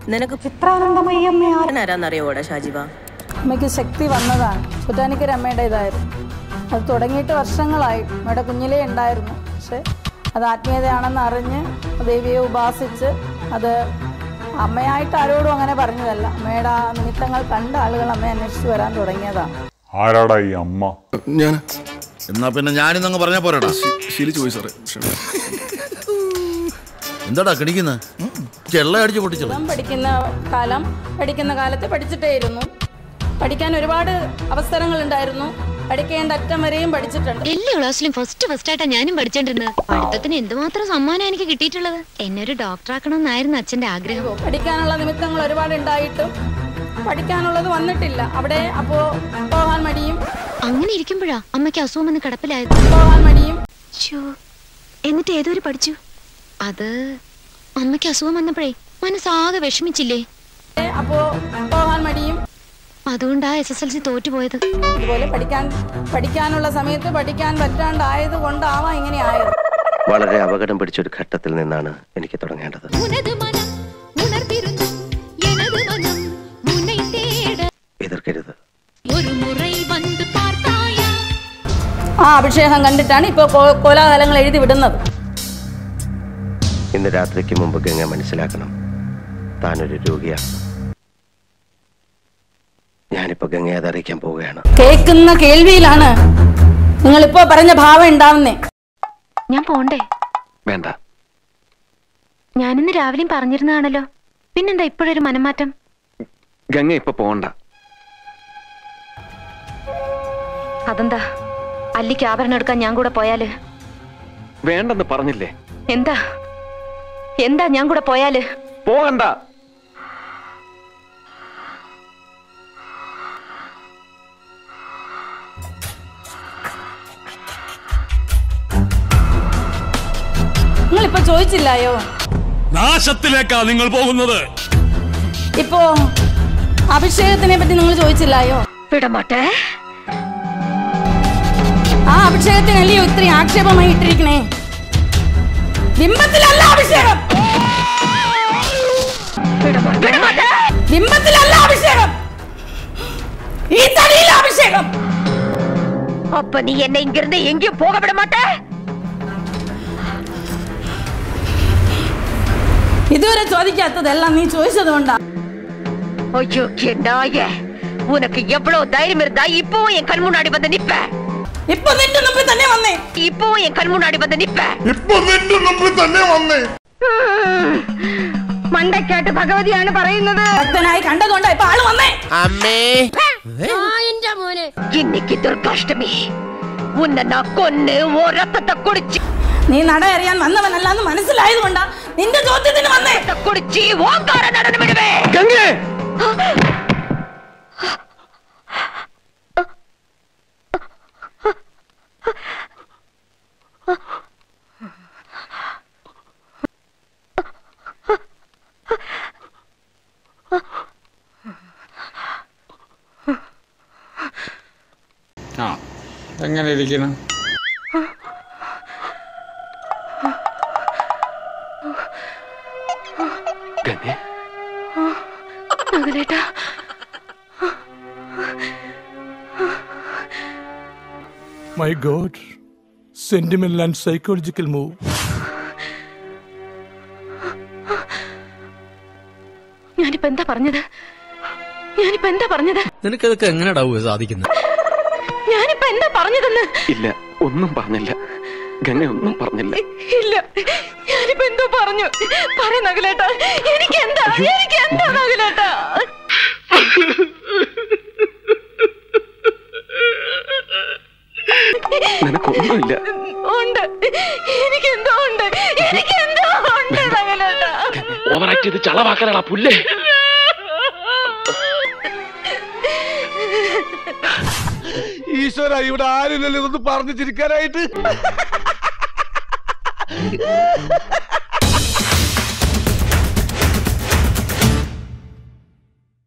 നിനക്ക് ചിത്രാനന്ദമയ്യമ്മ ആരാന്നറിയോടാ ഷാജിബ അമ്മയ്ക്ക് ശക്തി വന്നതാണ് സുധാനിക്കര അമ്മയുടെ ഇതായിരുന്നു അത് തുടങ്ങിയിട്ട് വർഷങ്ങളായി അമ്മയുടെ കുഞ്ഞിലേ ഉണ്ടായിരുന്നു പക്ഷെ അത് ആത്മീയതയാണെന്ന് അറിഞ്ഞ് ദേവിയെ ഉപാസിച്ച് അത് അമ്മയായിട്ട് ആരോടും അങ്ങനെ പറഞ്ഞതല്ല അമ്മയുടെ ആ നിമിത്തങ്ങൾ കണ്ട ആളുകൾ അമ്മയെ അന്വേഷിച്ച് വരാൻ തുടങ്ങിയതാണ് ആരാടാ ഈ അമ്മ ഞാൻ എന്നാ പിന്നെ ഞാനിന്നങ്ങ് പറഞ്ഞാ പോരാടാ ശീലിച്ചു പോയി സാറേ ക്ഷമ. എന്താടാ കിണിക്കുന്നത് ചെള്ള അടിച്ച് പൊട്ടിച്ചത് ഇളം പഠിക്കുന്ന കാലം പഠിക്കുന്ന കാലത്ത് പഠിച്ചിട്ടേയിരുന്നു പഠിക്കാൻ ഒരുപാട് അവസരങ്ങളുണ്ടായിരുന്നു പഠിക്കേണ്ട അറ്റം വരെയും പഠിച്ചിട്ടുണ്ട് എല്ലാ ക്ലാസ്സിലും ഫസ്റ്റ് ഫസ്റ്റ് ആയിട്ടാ ഞാനും പഠിച്ചോണ്ടിരുന്നത് പഠിത്തത്തിന് എന്തുമാത്രം സമ്മാനം എനിക്ക് കിട്ടിയിട്ടുള്ളത് എന്നെ ഒരു ഡോക്ടറാക്കണം എന്നായിരുന്നു അച്ഛന്റെ ആഗ്രഹം പഠിക്കാനുള്ള നിമിത്തങ്ങൾ ഒരുപാട് ഉണ്ടായിട്ടും പഠിക്കാനുള്ളത് വന്നിട്ടില്ല അവിടെ അപ്പോ പോകാൻ മടിയും അങ്ങനെ ഇരിക്കുമ്പോഴാ അമ്മയ്ക്ക് അസുഖം വന്ന് കിടപ്പിലായത് പോകാൻ മടിയും ശ്ശോ, എന്നിട്ട് ഏതൊരു പഠിച്ചു അത് അമ്മയ്ക്ക് അസുഖം വന്നപ്പോഴേ മനസ്സാകെ വിഷമിച്ചില്ലേ അപ്പോ പോകാൻ മടിയും അതുകൊണ്ടാ എസ് എസ് എൽ സി തോറ്റുപോയത് ഇതുപോലെ പഠിക്കാൻ പഠിക്കാനുള്ള സമയത്ത് പഠിക്കാൻ പറ്റാണ്ടായത് കൊണ്ടാവാം ഇങ്ങനെ ആയത് വളരെ അപകടം പിടിച്ചൊരു ഘട്ടത്തിൽ നിന്നാണ് എനിക്ക് തുടങ്ങേണ്ടത് എതിർക്കരുത് ആ അഭിഷേകം കണ്ടിട്ടാണ് ഇപ്പൊ കോ- കോലാഹലങ്ങൾ എഴുതി വിടുന്നത് ഇന്ന് രാത്രിക്ക് മുമ്പ് ഗംഗ മനസ്സിലാക്കണം താനൊരു രോഗിയാണ് ഞാനിപ്പോ ഗംഗയെ അതറിയിക്കാൻ പോവുകയാണ് കേൾക്കുന്ന കേൾവിയിലാണ് നിങ്ങൾ ഇപ്പോ പറഞ്ഞ ഭാവം ഉണ്ടാവുന്നേ ഞാൻ പോണ്ടേ വേണ്ട ഞാനിന്ന് രാവിലെയും പറഞ്ഞിരുന്നതാണല്ലോ പിന്നെന്താ ഇപ്പോഴൊരു മനംമാറ്റം ഗംഗ ഇപ്പൊ പോകണ്ട അതെന്താ അല്ലിക്ക് ആഭരണം എടുക്കാൻ ഞാൻ കൂടെ പോയാല് വേണ്ടെന്ന് പറഞ്ഞില്ലേ എന്താ എന്താ ഞാൻ കൂടെ പോയാല് പോകണ്ട നിങ്ങൾ ഇപ്പൊ ചോദിച്ചില്ലായോ നാശത്തിലേക്കാ നിങ്ങൾ പോകുന്നത് ഇപ്പോ അഭിഷേകത്തിനെ പറ്റി നിങ്ങൾ ചോദിച്ചില്ലായോ വിടമാട്ടെ ആ അഭിഷേകത്തിനല്ലയോ ഇത്രയും ആക്ഷേപമായി ഇട്ടിരിക്കണേ ബിംബത്തിലല്ല അഭിഷേകം ബിംബത്തിലല്ല അഭിഷേകം ഈ തടിയില അഭിഷേകം அப்ப நீ என்ன இங்கிருந்து எங்கேயும் போக விட மாட்ட ഇതുവരെ ചോദിക്കാത്തതെല്ലാം നീ ചോദിച്ചത് കൊണ്ടാ ஐயோ நாய உனக்கு எவ்வளவு தைரியம் இருந்தா இப்பவும் என் கண் முன்னாடி வந்து நிப்ப ഇപ്പൊ നിന്റെ മുമ്പിൽ തന്നെ വന്നേ இப்பவும் என் கண் முன்னாடி வந்து நிப்ப ഇപ്പൊ നിന്റെ മുമ്പിൽ തന്നെ വന്നേ മണ്ടക്കാട്ട് ഭഗവതിയാണ് പറയുന്നത് ഭക്തനായി കണ്ടതുകൊണ്ടാ ഇപ്പൊ ആള് വന്നേ இன்னைக்கு துர்காஷ்டமி உன்னை நான் கொன்னு ஓ ரத்தத்தை குடிச்சு നീ നട അറിയാൻ വന്നവനല്ല എന്ന് മനസ്സിലായത് കൊണ്ടാ നിന്റെ ചോദ്യത്തിന് വന്നേ குடிச்சு ஓங்கார நடனம் விடுவேன் ഗംഗേ ആ എങ്ങനെ ഇരിക്കണം ഗംഗേ നകുലേട്ടാ my God sentimental and psychological move ഞാനിപ്പോ എന്താ പറഞ്ഞത് ഞാനിപ്പോ എന്താ പറഞ്ഞത് നിനക്കതൊക്കെ എങ്ങനെയാടാവുക സാധിക്കുന്നത് ഞാനിപ്പോ എന്താ പറഞ്ഞതെന്ന് ഇല്ല ഒന്നും പറഞ്ഞില്ല ഗംഗ ഒന്നും പറഞ്ഞില്ല ഇല്ല ഞാനിപ്പോ എന്തോ പറഞ്ഞു പറ നകുലേട്ടാ എനിക്ക് എന്താ എനിക്ക് എന്താ നകുലേട്ടാ നിനക്കൊന്നുമില്ല ഉണ്ട് എനിക്ക് എന്തോ ഉണ്ട് എനിക്ക് എന്തോ ഉണ്ട് നകുലേട്ടാ ഓവറാക്ട് ചെയ്ത് ചളവാക്കാനാ പുല്ലേ ഈശ്വര ഇവിടെ ആരുമില്ലല്ലോ ഇതൊന്ന് പറഞ്ഞു ചിരിക്കാനായിട്ട്